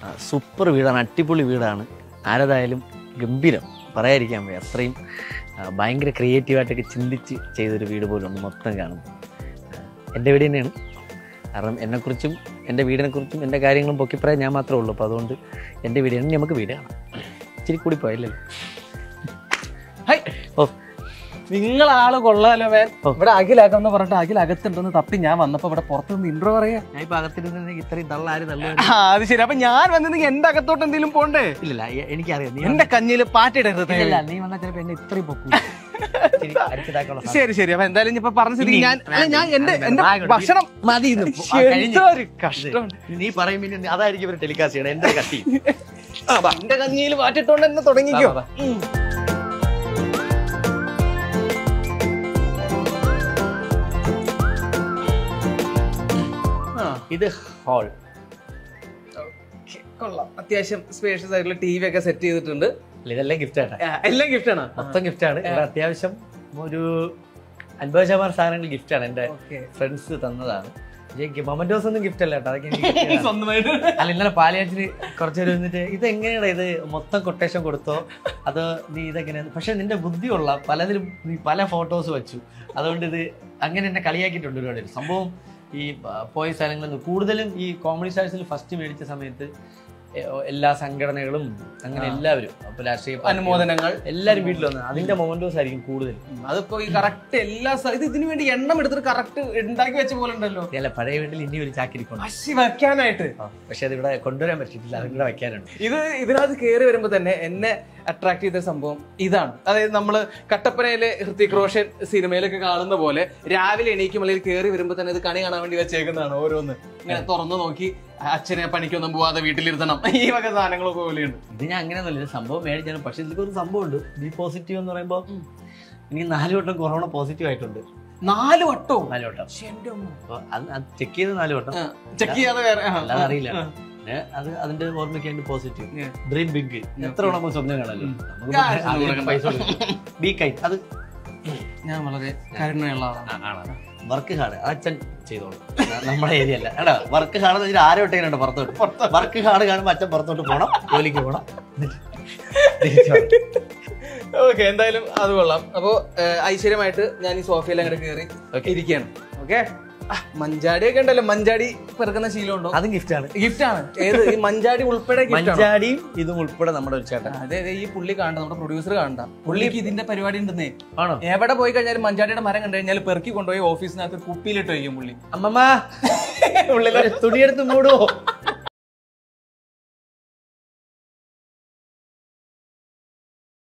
Super വീടാണ് അടിപൊളി വീടാണ് ആരതായാലും ഗംഭീരം പറയാതിരിക്കാൻ വയ്യ അത്രയും ആ, ഭയങ്കര ക്രിയേറ്റീവായിട്ടൊക്കെ ചിന്തിച്ച് ചെയ്തൊരു വീട് പോലും ഉണ്ട് മൊത്തം കാണുമ്പോൾ എൻ്റെ വീട് തന്നെയാണ് കാരണം എന്നെക്കുറിച്ചും എൻ്റെ വീടിനെക്കുറിച്ചും എൻ്റെ കാര്യങ്ങളും പൊക്കിപ്പറയാൻ ഞാൻ മാത്രമേ ഉള്ളൂ അപ്പോൾ അതുകൊണ്ട് എൻ്റെ വീട് തന്നെ നമുക്ക് വീട് കാണാം ഇച്ചിരി കൂടി പോയല്ലേ ഹൈ ഓ നിങ്ങളാള് കൊള്ളാലോ വേൻ ഓ. ഇവിടെ അഖിലാക്കാന്ന് പറഞ്ഞിട്ട് അഖിൽ അകത്തുണ്ടെന്ന് തപ്പി ഞാൻ വന്നപ്പോ ഇവിടെ പുറത്തുനിന്ന് ഇൻട്രോ പറയാ ഞാൻ ഇപ്പോൾ അകത്തിരുന്ന് ഇത്രയും തള്ളാര് തള്ളു ആ, അത് ശരി അപ്പൊ ഞാൻ വന്നിരുന്നെങ്കിൽ എന്റെ അകത്തോട്ട് എന്തെങ്കിലും പോണ്ടേ ഇല്ലല്ല എ- എനിക്കറിയാം നീ എന്റെ കഞ്ഞില് പാറ്റിടരുത് ഇല്ല നീ വന്നാൽ ചിലപ്പോൾ എന്നെ ഇത്രയും പൊക്കൂ ഇച്ചിരി അരിച്ചിതാക്കാനുള്ള സാധ്യത. ശരി ശരി അപ്പൊ എന്തായാലും ഇനിയിപ്പൊ പറഞ്ഞ സ്ഥിതി ഇനി ഞാൻ അല്ല, ഞാൻ എന്റെ വേണ്ട, എന്റെ വേണ്ട. ഭക്ഷണം മതി ഇന്ന്. ആ, കഴിഞ്ഞ്. എന്തൊരു കഷ്ടം നീ പറയും പിന്നെ അതായിരിക്കും ഇവർ ടെലികാസ്റ്റ് ചെയ്യണം എന്റെ കട്ടി എന്റെ കഞ്ഞിയിൽ പാറ്റിട്ടോണ്ട് എന്നെ തുടങ്ങിക്കോ വാ, വാ. ഉം. ആ, ഇത് ഹോൾ okay, കൊള്ളാം അത്യാവശ്യം സ്പേഷ്യസ് ആയിട്ടുള്ള ടി വി ഒക്കെ സെറ്റ് ചെയ്തിട്ടുണ്ട് ഇതെല്ലാം ഗിഫ്റ്റ് ആണ് ആ, എല്ലാം ഗിഫ്റ്റ് ആണ് മൊത്തം ഗിഫ്റ്റ് ആണ് ഇവിടെ അത്യാവശ്യം ഒരു അൻപത് ശതമാനം സാധനങ്ങൾ ഗിഫ്റ്റ് ആണ് എന്റെ Okay. ഫ്രണ്ട്സ് തന്നതാണ് എനിക്ക് മൊമന്റോസ് ഒന്നും ഗിഫ്റ്റ് അല്ല കേട്ടോ അതൊക്കെ എനിക്ക് gift ആണ്. സ്വന്തമായിട്ട് അല്ല ഇന്നലെ പാലിയാച്ചിന് കുറച്ച് പേര് വന്നിട്ട് ഇത് എങ്ങനെയാണ് ഇത് മൊത്തം കൊട്ടേഷൻ കൊടുത്തോ അത് നീ ഇതെങ്ങനെയാണ് പക്ഷെ നിന്റെ ബുദ്ധിയുള്ള പലതിലും നീ പല ഫോട്ടോസ് വെച്ചു അതുകൊണ്ട് ഇത് അങ്ങനെ എന്നെ കളിയാക്കിയിട്ടുണ്ട് ഒരുപാട് പേര്. സംഭവം ഈ ആ, പോയ സ്ഥലങ്ങളിൽ നിന്ന് കൂടുതലും ഈ കോമഡി സ്റ്റാഴ്സിൽ ഫസ്റ്റ് മേടിച്ച സമയത്ത് എ- എല്ലാ സംഘടനകളും അങ്ങനെ എല്ലാവരും അപ്പൊ രാഷ്ട്രീയ പാർട്ടികളും അനുമോദനങ്ങൾ എല്ലാരും വീട്ടിൽ വന്നത് അതിന്റെ മൊമെന്റോസ് ആയിരിക്കും കൂടുതൽ അതിപ്പോ ഈ കറക്റ്റ് എല്ലാ സ- ഇത് ഇതിനു വേണ്ടി എണ്ണം എടുത്തിട്ട് കറക്റ്റ് ഉണ്ടാക്കി വെച്ച പോലെ ഉണ്ടല്ലോ അല്ല പഴയ വീട്ടിൽ ഇനി ഒരു ചാക്കിരിക്കൊണ്ട് പശി വെക്കാനായിട്ട് പക്ഷെ അത് ഇവിടെ കൊണ്ടുവരാൻ പറ്റിയിട്ടില്ല അതും കൂടെ വെക്കാനുണ്ട് ഇത് ഇതിനകത്ത് കയറി വരുമ്പോ തന്നെ എന്നെ അട്രാക്ട് ചെയ്ത സംഭവം ഇതാണ് അതായത് നമ്മള് കട്ടപ്പനയിലെ ഹൃത്തിക് റോഷൻ സിനിമയിലൊക്കെ കാണുന്ന പോലെ രാവിലെ എണീക്കും അല്ലെങ്കിൽ കയറി വരുമ്പോ തന്നെ ഇത് കണി കാണാൻ വേണ്ടി വെച്ചേക്കുന്നതാണ് ഓരോന്ന് ഇങ്ങനെ തുറന്നു നോക്കി അച്ഛനെ പണിക്കൊന്നും പോവാതെ വീട്ടിലിരുത്തണം ഈ വക സാധനങ്ങളൊക്കെ പോലെയുണ്ട് ഇത് ഞാൻ അങ്ങനെയൊന്നുമില്ല ഇത് സംഭവം മേടിച്ചാണ് പക്ഷെ ഇതിലൊക്കെ ഒരു സംഭവമുണ്ട് ബി പോസിറ്റീവ് എന്ന് പറയുമ്പോൾ എനിക്ക് നാല് വട്ടം കൊറോണ പോസിറ്റീവ് ആയിട്ടുണ്ട് നാല് വട്ടവും നാല് വട്ടം ശ്ശെ, എൻ്റെ അമ്മോ. അപ്പൊ അത് ചെക്ക് ചെയ്ത് നാല് വട്ടം ആ, ചെക്ക് ചെയ്യാതെ വേറെ ആ, അല്ലാതെ അറിയില്ല ആ. പിന്നെ അത് അതിന്റെ ഓർമ്മയ്ക്ക് വേണ്ടി പോസിറ്റീവ് Yeah. ഡ്രീം ബിഗ് എത്ര വേണം നമുക്ക് സ്വപ്നം കാണല്ലോ നമുക്ക് കാശ് ഒന്നും അതിനൊക്കെ കൊടുക്കണ്ട. പൈസ കൊടുക്കണം ബി കൈ അത് ഞാൻ വളരെ കരുണയുള്ള ആളാണ് ആണ് വർക്ക് ഹാർഡ് അച്ഛൻ ചെയ്തോളൂ നമ്മുടെ ഏരിയ അല്ല എടാ വർക്ക് ഹാർഡ് എന്ന് വെച്ചാൽ ആരും ഒട്ടേനുണ്ട് പുറത്തോട്ട് വർക്ക് ഹാർഡ് കാണുമ്പോൾ അച്ഛൻ പുറത്തോട്ട് പോകണം ജോലിക്ക് പോകണം എന്നിട്ട് തിരിച്ച് വരണം. ഓക്കെ എന്തായാലും അത് കൊള്ളാം അപ്പോ ഏഹ്, ഐശ്വര്യമായിട്ട് ഞാൻ ഈ സോഫയിൽ അങ്ങോട്ട് കയറി ഇരിക്കുകയാണ് ഓക്കെ മഞ്ചാടി ഒക്കെ ഉണ്ടല്ലോ മഞ്ചാടി പെറുക്കുന്ന ശീലമുണ്ടോ അതും ഗിഫ്റ്റാണ് ഗിഫ്റ്റ് ആണ് ഏത് ഈ മഞ്ചാടി ഉൾപ്പെടെ gift ആണോ? മഞ്ചാടിയും ഇതും ഉൾപ്പെടെ നമ്മുടെ ഒരു ചേട്ടൻ അതെ അതെ ഈ പുള്ളി കാണണ്ട നമ്മുടെ പ്രൊഡ്യൂസർ കാണണ്ട പുള്ളിക്ക് ഇതിന്റെ പരിപാടി ഉണ്ടെന്നേ ആണോ എവിടെ പോയി കഴിഞ്ഞാലും മഞ്ചാടിയുടെ മരം കണ്ടു കഴിഞ്ഞാൽ പെറുക്കി കൊണ്ടുപോയി ഓഫീസിനകത്ത് കുപ്പിയിലിട്ട് വയ്ക്കും പുള്ളി അമ്മമ്മ ഉള്ളിലെ തുണിയെടുത്ത് മൂടുവോ